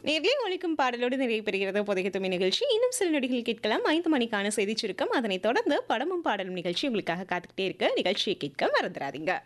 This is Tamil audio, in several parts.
நேர்களை ஒழிக்கும் பாடலோடு நிறைவு பெறுகிறது புதைய துணி நிகழ்ச்சி இன்னும் சில நொடிகள் கேட்கலாம் ஐந்து மணிக்கான செய்தி சுருக்கம் அதனைத் தொடர்ந்து படமும் பாடலும் நிகழ்ச்சி உங்களுக்காக காத்துக்கிட்டே இருக்க நிகழ்ச்சியை கேட்க மறந்துடாதீங்க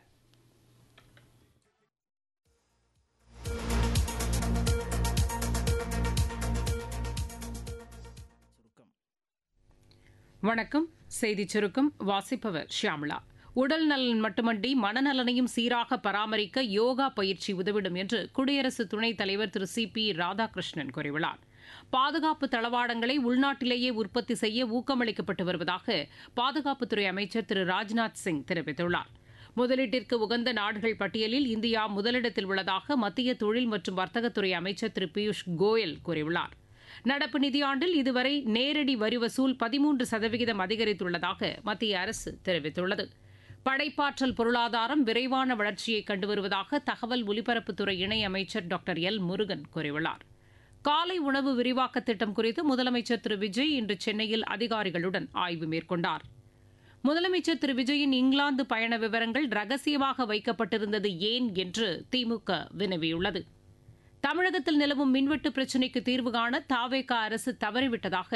வணக்கம் செய்திச் சுருக்கம் வாசிப்பவர் ஷியாமளா உடல் நலன் மட்டுமன்றி மனநலனையும் சீராக பராமரிக்க யோகா பயிற்சி உதவிடும் என்று குடியரசு துணைத் தலைவர் திரு சி பி ராதாகிருஷ்ணன் கூறியுள்ளார் பாதுகாப்பு தளவாடங்களை உள்நாட்டிலேயே உற்பத்தி செய்ய ஊக்கமளிக்கப்பட்டு வருவதாக பாதுகாப்புத்துறை அமைச்சர் திரு ராஜ்நாத் சிங் தெரிவித்துள்ளார் முதலீட்டிற்கு உகந்த நாடுகள் பட்டியலில் இந்தியா முதலிடத்தில் உள்ளதாக மத்திய தொழில் மற்றும் வர்த்தகத்துறை அமைச்சர் திரு பியூஷ் கோயல் கூறியுள்ளார் நடப்பு நிதியாண்டில் இதுவரை நேரடி வரி வசூல் பதிமூன்று சதவிகிதம் அதிகரித்துள்ளதாக மத்திய அரசு தெரிவித்துள்ளது படைப்பாற்றல் பொருளாதாரம் விரைவான வளர்ச்சியை கண்டு வருவதாக தகவல் ஒலிபரப்புத்துறை இணையமைச்சர் டாக்டர் எல் முருகன் கூறியுள்ளார் காலை உணவு விரிவாக்க திட்டம் குறித்து முதலமைச்சர் திரு விஜய் இன்று சென்னையில் அதிகாரிகளுடன் ஆய்வு மேற்கொண்டார் முதலமைச்சர் திரு விஜயின் இங்கிலாந்து பயண விவரங்கள் ரகசியமாக வைக்கப்பட்டிருந்தது ஏன் என்று திமுக வினவியுள்ளது தமிழகத்தில் நிலவும் மின்வெட்டு பிரச்சினைக்கு தீர்வு காண தாவேகா அரசு தவறிவிட்டதாக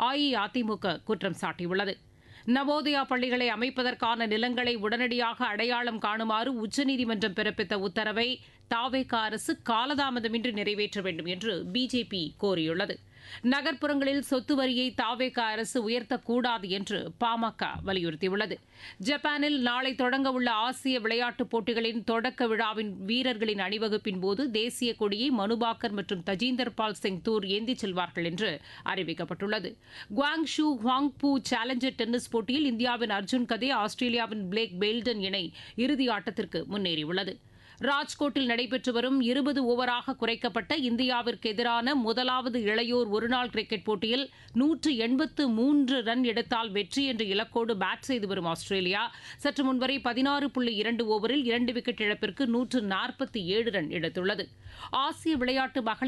அஇஅதிமுக குற்றம் சாட்டியுள்ளது நவோதயா பள்ளிகளை அமைப்பதற்கான நிலங்களை உடனடியாக அடையாளம் காணுமாறு உச்சநீதிமன்றம் பிறப்பித்த உத்தரவை தாவேகா அரசு காலதாமதமின்றி நிறைவேற்ற வேண்டும் என்று பிஜேபி கோரியுள்ளது நகர்ப்புறங்களில் சொத்து வரியை தாவேகா அரசு உயர்த்தக்கூடாது என்று பாமக வலியுறுத்தியுள்ளது ஜப்பானில் நாளை தொடங்க உள்ள ஆசிய விளையாட்டுப் போட்டிகளின் தொடக்க விழாவின் வீரர்களின் அணிவகுப்பின் போது தேசிய கொடியை மனுபாக்கர் மற்றும் தஜீந்தர் பால் சிங் தூர் ஏந்திச் செல்வார்கள் என்று அறிவிக்கப்பட்டுள்ளது குவாங்ஷூ ஹுவாங்பூ சேலஞ்சர் டென்னிஸ் போட்டியில் இந்தியாவின் அர்ஜுன் கதே ஆஸ்திரேலியாவின் பிளேக் பெயில்டன் இணை இறுதி ஆட்டத்திற்கு முன்னேறியுள்ளது ராஜ்கோட்டில் நடைபெற்று வரும் இருபது ஓவராக குறைக்கப்பட்ட இந்தியாவிற்கு எதிரான முதலாவது இளையோர் ஒருநாள் கிரிக்கெட் போட்டியில் நூற்று எண்பத்து மூன்று ரன் எடுத்தால் வெற்றி என்ற இலக்கோடு பேட் செய்து வரும் ஆஸ்திரேலியா சற்று முன்வரை பதினாறு புள்ளி இரண்டு ஓவரில் இரண்டு விக்கெட் இழப்பிற்கு நூற்று நாற்பத்தி ஏழு ரன் எடுத்துள்ளது ஆசிய விளையாட்டு மகளிர்